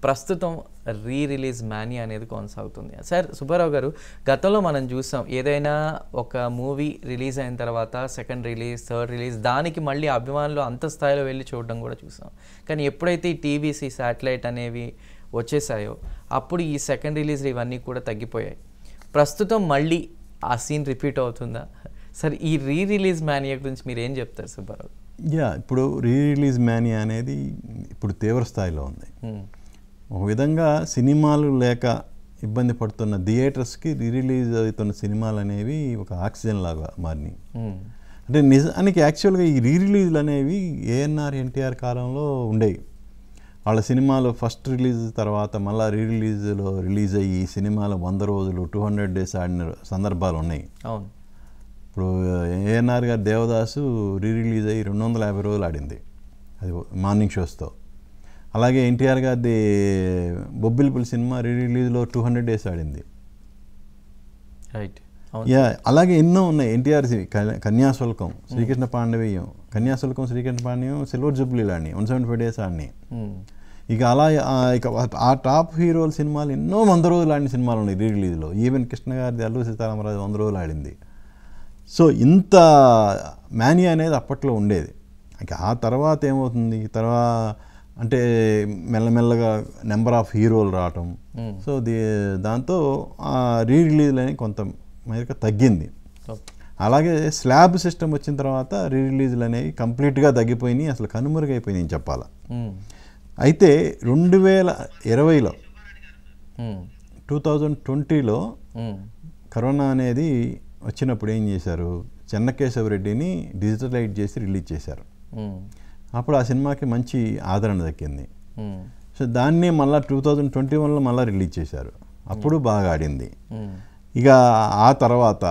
ప్రస్తుతం re release many అనేది కొనసాగుతుంది సార్ సుబ్బారావు గారు గతంలో మనం చూసాం ఏదైనా ఒక మూవీ రిలీజ్ అయిన తర్వాత సెకండ్ రిలీజ్ థర్డ్ రిలీజ్ దానికి మళ్ళీ అభిమానులు అంత స్థాయిలో వెళ్ళి చూడడం కూడా చూసాం కానీ ఎప్పుడైతే ఈ టీవీసీ శాటిలైట్ అనేవి వచ్చేసాయో అప్పుడు ఈ సెకండ్ రిలీజ్ ఇవన్నీ కూడా తగ్గిపోయాయి ప్రస్తుతం మళ్ళీ ఆ సీన్ రిపీట్ అవుతుందా సార్ ఈ రీ రిలీజ్ మ్యానియా గురించి మీరు ఏం చెప్తారు సుబ్బారావు యా ఇప్పుడు రీ రిలీజ్ మ్యానియా అనేది ఇప్పుడు తీవ్ర స్థాయిలో ఉంది హ్మ్. ఒక విధంగా సినిమాలు లేక ఇబ్బంది పడుతున్న థియేటర్స్కి రీ రిలీజ్ అవుతున్న సినిమాలు అనేవి ఒక ఆక్సిజన్ లాగా మారినాయి హ్మ్. అంటే నిజానికి యాక్చువల్గా ఈ రీ రిలీజ్లు అనేవి ఏఎన్ఆర్ ఎన్టీఆర్ కాలంలో ఉండేవి వాళ్ళ సినిమాలు ఫస్ట్ రిలీజ్ తర్వాత మళ్ళీ రీ రిలీజ్లో రిలీజ్ అయ్యి ఈ సినిమాలు వంద రోజులు టూ హండ్రెడ్ డేస్ ఆడిన సందర్భాలు ఉన్నాయి అవును ఇప్పుడు ఏఎన్ఆర్ గారు దేవదాసు రీ రిలీజ్ అయ్యి రెండు వందల యాభై రోజులు ఆడింది అది మార్నింగ్ షోస్తో అలాగే ఎన్టీఆర్ గారిది బొబ్బిలిపుల్ సినిమా రీ రిలీజ్లో టూ హండ్రెడ్ డేస్ ఆడింది రైట్ అవును యా అలాగే ఎన్నో ఉన్నాయి ఎన్టీఆర్ కన్యాశుల్కం శ్రీకృష్ణ పాండవీయం కన్యాశుల్కం శ్రీకృష్ణ పాండవీయం సిల్వర్ జూబ్లీలు ఆడినాయి వన్ సెవెంటీ ఫైవ్ డేస్ ఆడినాయి హ్మ్. ఇక అలా ఆ, ఇక ఆ టాప్ హీరోల సినిమాలు ఎన్నో వంద రోజులు ఆడిన సినిమాలు ఉన్నాయి రీ రిలీజ్లో ఈవెన్ కృష్ణ గారిది అల్లు సీతారామరాజు వంద రోజులు ఆడింది సో ఇంత మ్యానియా అనేది అప్పట్లో ఉండేది ఇక ఆ తర్వాత ఏమవుతుంది తర్వాత అంటే మెల్లమెల్లగా నెంబర్ ఆఫ్ హీరోలు రావటం Hmm. సో దీ దాంతో ఆ రీ రిలీజ్లు అనేవి కొంత మేరకు తగ్గింది ఓకే. అలాగే స్లాబ్ సిస్టమ్ వచ్చిన తర్వాత రీ రిలీజ్లు అనేవి కంప్లీట్గా తగ్గిపోయినాయి అసలు కనుమరుగైపోయినాయి చెప్పాలా హ్మ్. అయితే రెండు వేల ఇరవైలో హ్మ్. టూ థౌజండ్ ట్వంటీలో హ్మ్. కరోనా అనేది వచ్చినప్పుడు ఏం చేశారు చెన్నకేశవరెడ్డిని డిజిటలైజ్ చేసి రిలీజ్ చేశారు హ్మ్. అప్పుడు ఆ సినిమాకి మంచి ఆదరణ దక్కింది హ్మ్. సో దాన్నే మళ్ళీ టూ థౌజండ్ ట్వంటీ వన్లో మళ్ళీ రిలీజ్ చేశారు అప్పుడు బాగా ఆడింది హ్మ్. ఇక ఆ తర్వాత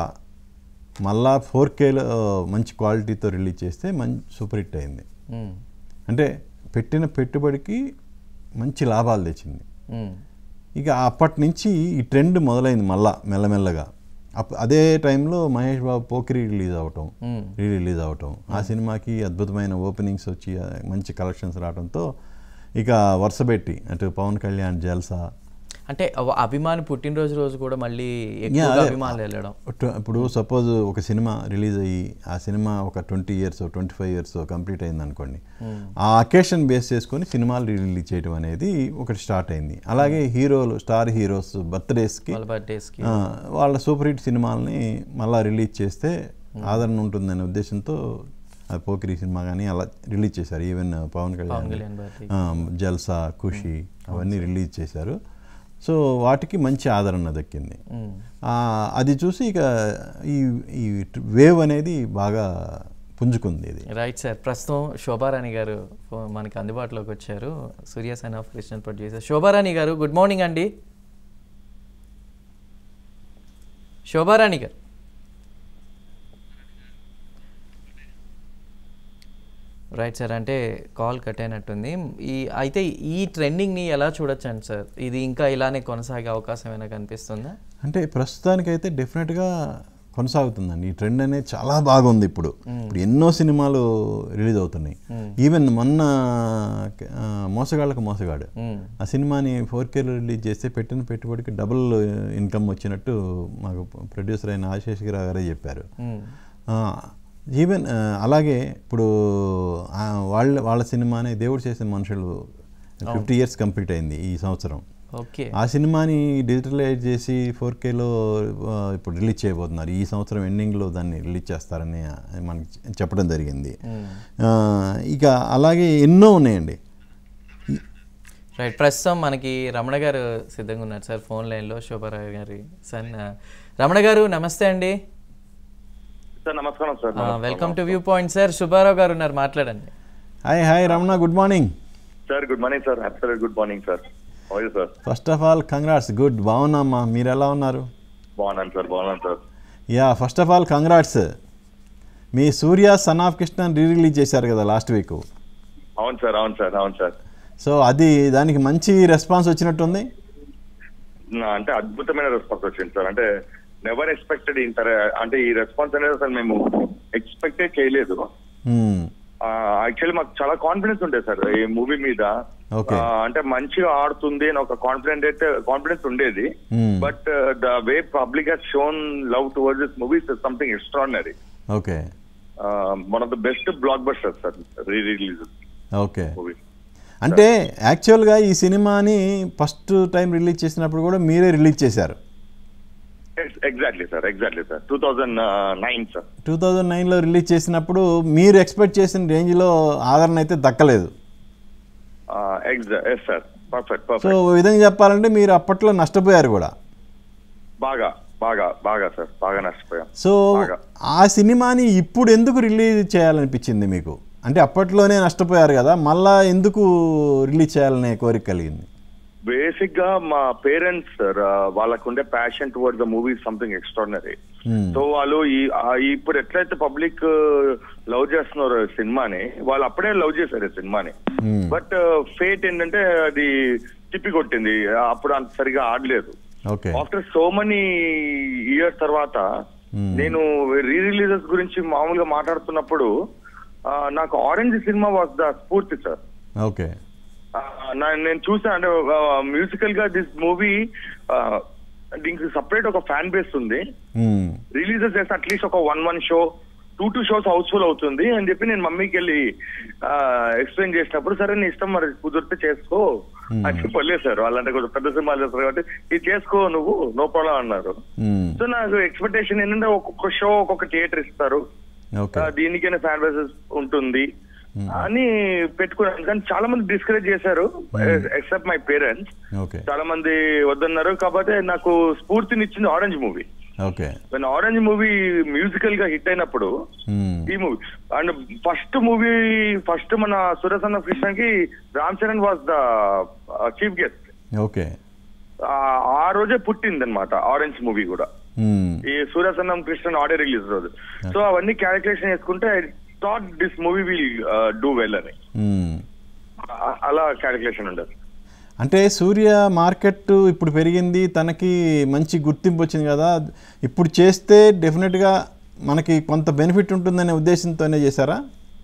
మళ్ళా ఫోర్ కేలో మంచి క్వాలిటీతో రిలీజ్ చేస్తే మంచి సూపర్ హిట్ అయింది హ్మ్. అంటే పెట్టిన పెట్టుబడికి మంచి లాభాలు తెచ్చింది హ్మ్. ఇక అప్పటి నుంచి ఈ ట్రెండ్ మొదలైంది మళ్ళా మెల్లమెల్లగా అప్ అదే టైంలో మహేష్ బాబు పోకిరి రిలీజ్ అవటం హ్మ్. రీ రిలీజ్ అవటం ఆ సినిమాకి అద్భుతమైన ఓపెనింగ్స్ వచ్చి ఆ, మంచి కలెక్షన్స్ రావడంతో ఇక వరుసపెట్టి అటు పవన్ కళ్యాణ్ జల్సా అంటే అవ- అభిమాని పుట్టినరోజు రోజు కూడా మళ్ళీ Yeah, ఎక్కువగా అదే. అభిమానులు వెళ్ళడం టు- ఇప్పుడు సపోజ్ ఒక సినిమా రిలీజ్ అయ్యి ఆ సినిమా ఒక twenty years twenty five years complete అయింది అనుకోండి ఆ అకేషన్ బేస్ చేసుకొని సినిమాలు రిలీజ్ చేయడం అనేది ఒకటి స్టార్ట్ అయింది అలాగే హీరోలు స్టార్ హీరోస్ బర్త్డేస్కి వాళ్ళ బర్త్డేస్కి వాళ్ళ సూపర్ హిట్ సినిమాలని మళ్ళీ రిలీజ్ చేస్తే ఆదరణ ఉంటుందనే ఉద్దేశంతో ఆ పోకిరి సినిమా కానీ అలా రిలీజ్ చేశారు ఈవెన్ పవన్ పవన్ కళ్యాణ్ కళ్యాణ్ birthday. ఆ, జల్సా ఖుషి అవన్నీ రిలీజ్ చేశారు సో వాటికి మంచి ఆదరణ దక్కింది హ్మ్. ఆ, అది చూసి ఇక ఈ ఈ వేవ్ అనేది బాగా పుంజుకుంది ఇది రైట్ సార్ ప్రస్తుతం శోభారాణి గారు ఫో- మనకి అందుబాటులోకి వచ్చారు Surya son of Krishnan producer Shobharani garu good morning అండి శోభారాణి గారు రైట్ సార్ అంటే కాల్ కట్ అయినట్టుంది ఈ అయితే ఈ ట్రెండింగ్ని ఎలా చూడొచ్చండి సార్ ఇది ఇంకా ఇలానే కొనసాగే అవకాశం ఏమైనా కనిపిస్తుందా అంటే ప్రస్తుతానికైతే డెఫినెట్గా కొనసాగుతుందండి ఈ ట్రెండ్ అనేది చాలా బాగుంది ఇప్పుడు ఇప్పుడు ఎన్నో సినిమాలు రిలీజ్ అవుతున్నాయి ఈవెన్ మొన్న ఆ, మోసగాళ్ళకు మోసగాడు మ్మ్. ఆ సినిమాని ఫోర్ కేలో రిలీజ్ చేస్తే పెట్టిన పెట్టుబడికి డబుల్ ఇన్కమ్ వచ్చినట్టు మాకు ప్రొడ్యూసర్ అయిన ఆశేష్ గిరా గారే చెప్పారు మ్మ్. ఆ, ఈవెన్ ఆ, అలాగే ఇప్పుడు ఆ, వాళ్ళ వాళ్ళ సినిమానే దేవుడు చేసిన మనుషులు ఫిఫ్టీ ఇయర్స్ కంప్లీట్ అయింది ఈ సంవత్సరం ఓకే ఆ సినిమాని డిజిటలైజ్ చేసి ఫోర్ కేలో ఇప్పుడు రిలీజ్ చేయబోతున్నారు ఈ సంవత్సరం ఎండింగ్లో దాన్ని రిలీజ్ చేస్తారని ఆ, మనకి చె- చెప్పడం జరిగింది మ్మ్. ఆ, ఇక అలాగే ఎన్నో ఉన్నాయండి రైట్ ప్రస్తుతం మనకి రమణ గారు సిద్ధంగా ఉన్నారు సార్ ఫోన్ లైన్లో శోభారావు గారి సన్ రమణ గారు నమస్తే అండి సార్ నమస్కారం sir welcome to view point sir Subbarao garu ఉన్నారు మాట్లాడండి hi hi Ramana good morning sir good morning sir happy good morning sir how sir first of all congrats good బాగున్నామ్మా మీరు ఎలా ఉన్నారు బాగున్నాను సార్ బాగున్నాను sir yeah first of all congrats మీ Surya son of Krishna re release చేశారు కదా లాస్ట్ వీక్ అవును సార్ అవును సార్ అవును సార్ సో అది దానికి మంచి రెస్పాన్స్ వచ్చినట్టుంది నా- అంటే అద్భుతమైన రెస్పాన్స్ వచ్చింది సార్ అంటే నెవర్ ఎక్స్పెక్టెడ్ ఇంటర్ అంటే ఈ రెస్పాన్స్ అనేది అసలు మేము ఎక్స్పెక్టే చేయలేదు Hmm. యాక్చువల్లీ మాకు చాలా కాన్ఫిడెన్స్ ఉండే సార్ ఈ మూవీ మీద Okay. ఆ, అంటే మంచిగా ఆడుతుంది అని ఒక కాన్ఫిడెంట్ అయితే కాన్ఫిడెన్స్ ఉండేది Hmm. But the way public has shown love towards this movies something extraordinary okay one of the best blockbuster sir re release okay movie అంటే యాక్చువల్గా ఈ సినిమాని ఫస్ట్ టైం రిలీజ్ చేసినప్పుడు కూడా మీరే రిలీజ్ చేశారు exactly sir exactly sir two thousand nine sir two thousand నైన్లో release చేసినప్పుడు మీరు ఎక్స్పెక్ట్ చేసిన రేంజ్లో ఆదరణ అయితే దక్కలేదు exact yes sir perfect so perfect ఓ విధంగా చెప్పాలంటే మీరు అప్పట్లో నష్టపోయారు కూడా బాగా బాగా బాగా సార్ బాగా నష్టపోయాం సో బాగా. ఆ సినిమాని ఇప్పుడు ఎందుకు రిలీజ్ చేయాలనిపించింది మీకు అంటే అప్పట్లోనే నష్టపోయారు కదా మళ్ళా ఎందుకు రిలీజ్ చేయాలనే కోరిక కలిగింది బేసిక్ గా మా పేరెంట్స్ సార్ వాళ్ళకు ఉండే passion toward the movie something extraordinary Hmm. So వాళ్ళు ఈ ఆ, ఇప్పుడు ఎట్లయితే పబ్లిక్ లవ్ చేస్తున్నారు సినిమాని వాళ్ళు అప్పుడే లవ్ చేశారు ఈ సినిమాని Hmm. బట్ ఫేట్ ఏంటంటే అది తిప్పి కొట్టింది అప్పుడు అంత సరిగా ఆడలేదు okay after so many years తర్వాత Hmm. నేను రీ రిలీజెస్ గురించి మామూలుగా మాట్లాడుతున్నప్పుడు ఆ, నాకు ఆరెంజ్ సినిమా వాజ్ ద స్ఫూర్తి సార్ ఓకే నేను చూసాను అంటే మ్యూజికల్ గా దిస్ మూవీ దీనికి సపరేట్ ఒక ఫ్యాన్ బేస్ ఉంది మ్మ్. రిలీజెస్ చేస్తే అట్లీస్ట్ ఒక one one show two two shows housefull అవుతుంది అని చెప్పి నేను మమ్మీకి వెళ్ళి ఎక్స్ప్లెయిన్ చేసినప్పుడు సరే నీ ఇష్టం మరి కుదిరితే చేసుకో అని చెప్పి వదిలేశారు వాళ్ళంటే కొంచెం పెద్ద సినిమాలు చేస్తారు కాబట్టి ఇది చేసుకో నువ్వు నో ప్రాబ్లం అన్నారు మ్మ్. సో నాకు ఎక్స్పెక్టేషన్ ఏంటంటే ఒక్కొక్క షో ఒక్కొక్క థియేటర్ ఇస్తారు ఓకే ఆ, దీనికైనా ఫ్యాన్ బేసెస్ ఉంటుంది అని పెట్టుకున్నాను కానీ చాలా మంది డిస్కరేజ్ చేశారు ఎక్సెప్ట్ మై పేరెంట్స్ ఓకే చాలా మంది వద్దన్నారు కాకపోతే నాకు స్ఫూర్తినిచ్చింది ఆరెంజ్ మూవీ ఓకే నేను ఆరెంజ్ మూవీ మ్యూజికల్ గా హిట్ అయినప్పుడు మ్మ్. ఈ movie and first movie first మన సురసన్న కృష్ణకి Ram Charan was the chief guest okay ఆ రోజే పుట్టింది అనమాట ఆరెంజ్ మూవీ కూడా మ్మ్. ఈ సూర్యసన్నం కృష్ణ ఆడియో రిలీజ్ రోజు సో అవన్నీ క్యాలిక్యులేషన్ చేసుకుంటే I thought this movie will do well అని మ్మ్. ఆ- అలా క్యాలిక్యులేషన్ ఉండదు అంటే సూర్య మార్కెట్ ఇప్పుడు పెరిగింది తనకి మంచి గుర్తింపు వచ్చింది కదా ఇప్పుడు చేస్తే డెఫినెట్గా మనకి కొంత బెనిఫిట్ ఉంటుందనే ఉద్దేశంతోనే చేశారా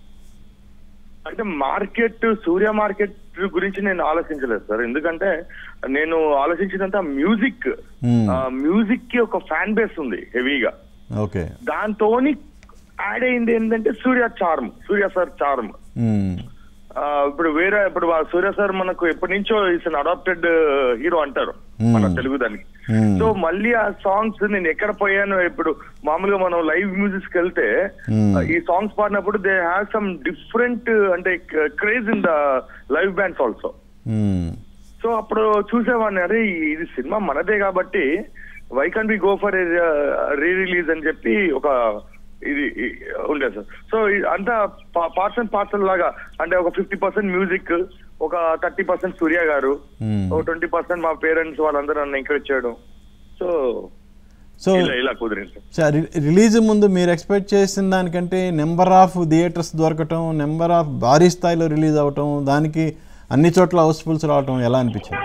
అంటే మార్కెట్ సూర్య మార్కెట్ గురించి నేను ఆలోచించలేదు సార్ ఎందుకంటే నేను ఆలోచించినంత మ్యూజిక్ Hmm. మ్యూజిక్ కి ఒక ఫ్యాన్ బేస్ ఉంది హెవీగా ఓకే దాంతోని యాడ్ అయింది ఏంటంటే Surya charm Surya sir charm మ్మ్. ఇప్పుడు వేరే ఇప్పుడు వా- సూర్య సార్ మనకు ఎప్పటి నుంచో ఇస్ అడాప్టెడ్ హీరో అంటారు మన Hmm. తెలుగు దానికి Hmm. సో మళ్ళీ ఆ సాంగ్స్ నేను ఎక్కడ పోయాను ఇప్పుడు మామూలుగా మనం లైవ్ మ్యూజిక్ వెళ్తే Hmm. ఈ సాంగ్స్ పాడినప్పుడు దే హ్యావ్ సమ్ డిఫరెంట్ అంటే craze in the live bands also మ్మ్. సో అప్పుడు చూసేవాడిని అరే ఇది సినిమా మనదే కాబట్టి why can't we go for re release అని చెప్పి ఒక ఇది ఈ- ఉండే సార్ సో ఈ- అంతా పార్ట్స్ అండ్ పార్సల్ లాగా అంటే ఒక ఫిఫ్టీ పర్సెంట్ మ్యూజిక్ ఒక thirty percent Surya garu Hmm. ఒక ట్వంటీ పర్సెంట్ మా పేరెంట్స్ వాళ్ళందరూ నన్ను ఎంకరేజ్ చేయడం సో సో ఇలా ఇలా కుదిరింది సార్ సార్ రి- రిలీజ్ ముందు మీరు ఎక్స్పెక్ట్ చేసిన దానికంటే నెంబర్ ఆఫ్ థియేటర్స్ దొరకటం నెంబర్ ఆఫ్ భారీ స్థాయిలో రిలీజ్ అవటం దానికి అన్ని చోట్ల హౌస్ఫుల్స్ రావటం ఎలా అనిపించింది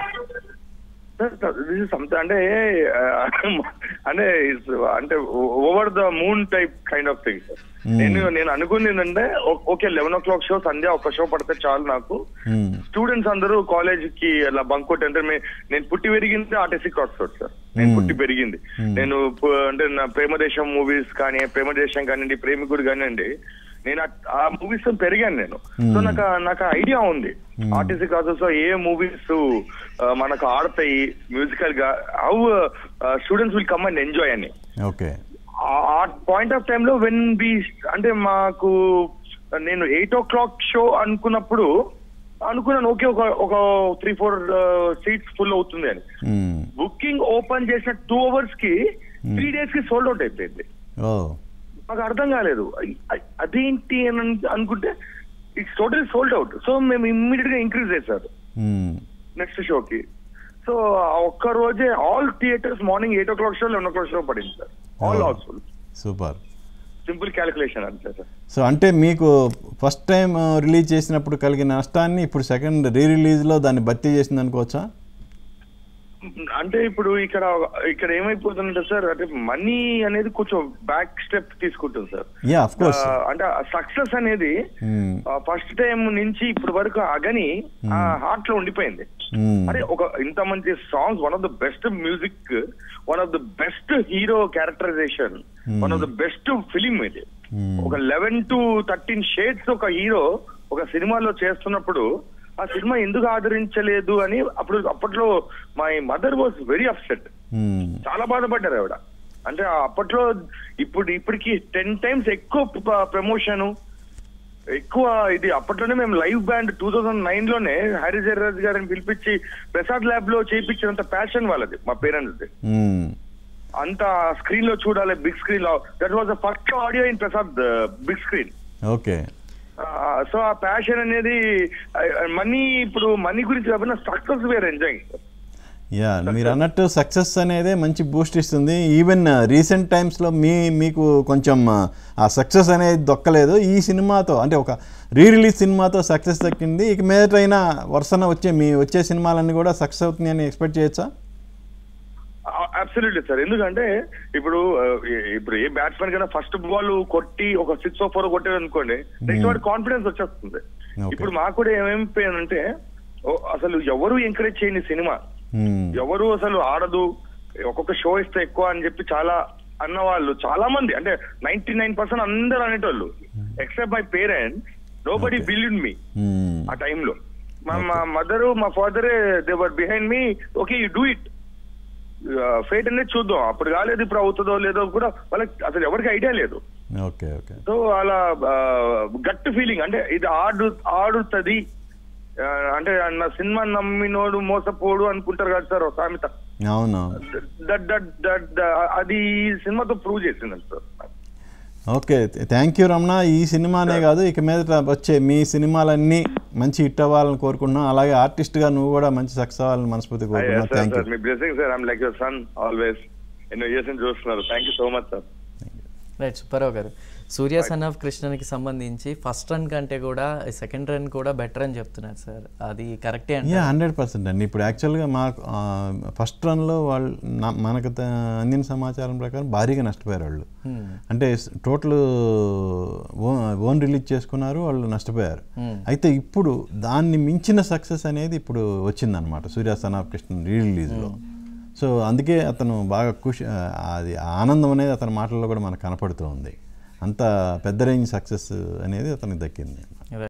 దిస్ ఇస్ సంథింగ్ అంటే ఆ, అంటే it's- అంటే over the moon type kind of thing నేను నేను అనుకుంది ఏంటంటే okay eleven o'clock show Sandhya ఒక షో పడితే చాలు నాకు మ్మ్. స్టూడెంట్స్ అందరూ కాలేజ్ కి అలా బంక్ కొట్టి అంటే మే- నేను పుట్టి పెరిగింది ఆర్టీసీ క్రాస్ రోడ్ సార్ నేను Hmm. పుట్టి పెరిగింది నేను పు- అంటే నా ప్రేమదేశం మూవీస్ కానీ ప్రేమదేశం కానివ్వండి ప్రేమికుడు కానివ్వండి నేను ఆ- ఆ మూవీస్ తో పెరిగాను నేను సో నాకు ఆ- నాకు ఐడియా ఉంది ఆర్టీసీ క్లాసెస్ లో ఏ మూవీస్ మనకు ఆడతాయి మ్యూజికల్ గా how students will come and enjoy అని ఓకే ఆ పాయింట్ ఆఫ్ టైమ్ లో వెన్ బి అంటే మాకు నేను ఎయిట్ ఓ క్లాక్ షో అనుకున్నప్పుడు అనుకున్నాను ఓకే ఒక ఒక త్రీ ఫోర్ సీట్స్ ఫుల్ అవుతుంది అని మ్మ్. బుకింగ్ ఓపెన్ చేసిన టూ అవర్స్ కి త్రీ డేస్ కి సోల్డ్ అవుట్ అయిపోయింది ఓ నాకు అర్థం కాలేదు అయ్- అయ్- అదేంటి అని అన్- అనుకుంటే it's total sold out so మేము ఇమ్మీడియట్ గా ఇంక్రీజ్ చేశారు మ్మ్. నెక్స్ట్ షోకి సో ఆ ఒక్క రోజే all theatres morning eight o'clock show eleven o'clock show పడింది sir all Oh. Housefull super simple calculation అంతే సార్ సో అంటే మీకు ఫస్ట్ టైం రిలీజ్ చేసినప్పుడు కలిగిన నష్టాన్ని ఇప్పుడు సెకండ్ రీ రిలీజ్లో దాన్ని భర్తీ చేసింది అనుకోవచ్చా అంటే ఇప్పుడు ఇక్కడ ఇక్కడ ఏమైపోతుందంటే సార్ అంటే మనీ అనేది కొంచెం బ్యాక్ స్టెప్ తీసుకుంటుంది సార్ యా అఫ్ కోర్స్ ఆ, అంటే సక్సెస్ అనేది ఫస్ట్ టైం నుంచి ఇప్పటి వరకు అగని ఆ హార్ట్ లో ఉండిపోయింది అరే ఒక ఇంత మంచి songs one of the best music one of the best hero characterization one of the best film ఇది ఒక లెవెన్ టు థర్టీన్ షేడ్స్ ఒక హీరో ఒక సినిమాలో చేస్తున్నప్పుడు ఆ సినిమా ఎందుకు ఆదరించలేదు అని అప్పుడు అప్పట్లో my mother was very upset చాలా బాధపడ్డారు ఆవిడ అంటే ఆ అప్పట్లో ఇప్పుడు ఇప్పటికి టెన్ టైమ్స్ ఎక్కువ ప్రమోషన్ ఎక్కువ ఇది అప్పట్లోనే మేము live band two thousand nine లోనే హరి జయరాజ్ గారిని పిలిపించి ప్రసాద్ ల్యాబ్ లో చేయించినంత ప్యాషన్ వాళ్ళది మా పేరెంట్స్ అంత స్క్రీన్ లో చూడాలి బిగ్ స్క్రీన్ లో that was the first audio in Prasad big screen okay so ఆ ప్యాషన్ అనేది మనీ ఇప్పుడు మనీ గురించి కాకుండా సక్సెస్ వేర్ ఎంజాయింగ్ యా మీరు అన్నట్టు సక్సెస్ అనేదే మంచి బూస్ట్ ఇస్తుంది ఈవెన్ రీసెంట్ టైమ్స్లో మీ మీకు కొంచెం ఆ సక్సెస్ అనేది దొక్కలేదు ఈ సినిమాతో అంటే ఒక రీ రిలీజ్ సినిమాతో సక్సెస్ దక్కింది ఇక మీదటైనా వరుసన వచ్చే మీ వచ్చే సినిమాలన్నీ కూడా సక్సెస్ అవుతున్నాయని ఎక్స్పెక్ట్ చేయొచ్చా అబ్సల్యూట్లీ సార్ ఎందుకంటే ఇప్పుడు ఆ, ఇప్పుడు ఏ బ్యాట్స్మెన్ కన్నా ఫస్ట్ బాల్ కొట్టి ఒక సిక్స్ ఓ ఫోర్ కొట్టాడు అనుకోండి నెక్స్ట్ వాడి కాన్ఫిడెన్స్ వచ్చేస్తుంది Okay. ఇప్పుడు మాకు కూడా ఏమైపోయానంటే ఓ, అసలు ఎవరు ఎంకరేజ్ చేయని సినిమా Hmm. ఎవరు అసలు ఆడదు ఒక్కొక్క షో ఇస్తే ఎక్కువ అని చెప్పి చాలా అన్న వాళ్ళు చాలా మంది అంటే నైన్టీ నైన్ పర్సెంట్ అందరూ అనేటోళ్ళు except my parents nobody believe me Hmm. ఆ టైంలో మా మా మదర్ మా father they were behind me okay you do it fate అనేది చూద్దాం అప్పుడు కాలేదు ఇప్పుడు అవుతుందో లేదో కూడా వాళ్ళకి అసలు ఎవరికి ఐడియా లేదు ఓకే ఓకే సో అలా గట్ ఫీలింగ్ అంటే ఇది ఆడు ఆడుతుంది ఆ, అంటే నా సినిమా నమ్మినోడు మోసపోడు అనుకుంటారు కదా సార్ ఒక సామెత అవును దట్ దట్ దట్ అది ఈ సినిమాతో ప్రూవ్ చేసింది sir okay thank you Ramana ఈ సినిమానే కాదు ఇక మీదట వచ్చే మీ సినిమాలన్నీ మంచి హిట్ అవ్వాలని కోరుకుంటున్నాం అలాగే ఆర్టిస్ట్గా నువ్వు కూడా మంచి సక్సెస్ అవ్వాలని మనస్ఫూర్తి కోరుకుంటున్నాం థ్యాంక్ యూ సార్ మీ blessing sir I'm like your son always ఎన్నో ఇయర్స్ నుంచి చూస్తున్నారు thank you so much sir right Subbarao garu Surya son of కృష్ణకి సంబంధించి ఫస్ట్ రన్ కంటే కూడా సెకండ్ రన్ కూడా బెటర్ అని చెప్తున్నారు సార్ అది కరెక్టే అంటే యా హండ్రెడ్ పర్సెంట్ అండి ఇప్పుడు యాక్చువల్గా మాకు ఫస్ట్ రన్లో వాళ్ళు నా- మనకు త- అందిన సమాచారం ప్రకారం భారీగా నష్టపోయారు వాళ్ళు అంటే టోటల్ ఓన్ రిలీజ్ చేసుకున్నారు వాళ్ళు నష్టపోయారు అయితే ఇప్పుడు దాన్ని మించిన సక్సెస్ అనేది ఇప్పుడు వచ్చిందనమాట సూర్య సన్ ఆఫ్ కృష్ణ రీ రిలీజ్లో సో అందుకే అతను బాగా ఖుషి ఆ, అది ఆ ఆనందం అనేది అతని మాటల్లో కూడా మనకు కనపడుతూ ఉంది అంత పెద్ద రేంజ్ సక్సెస్ అనేది అతనికి దక్కింది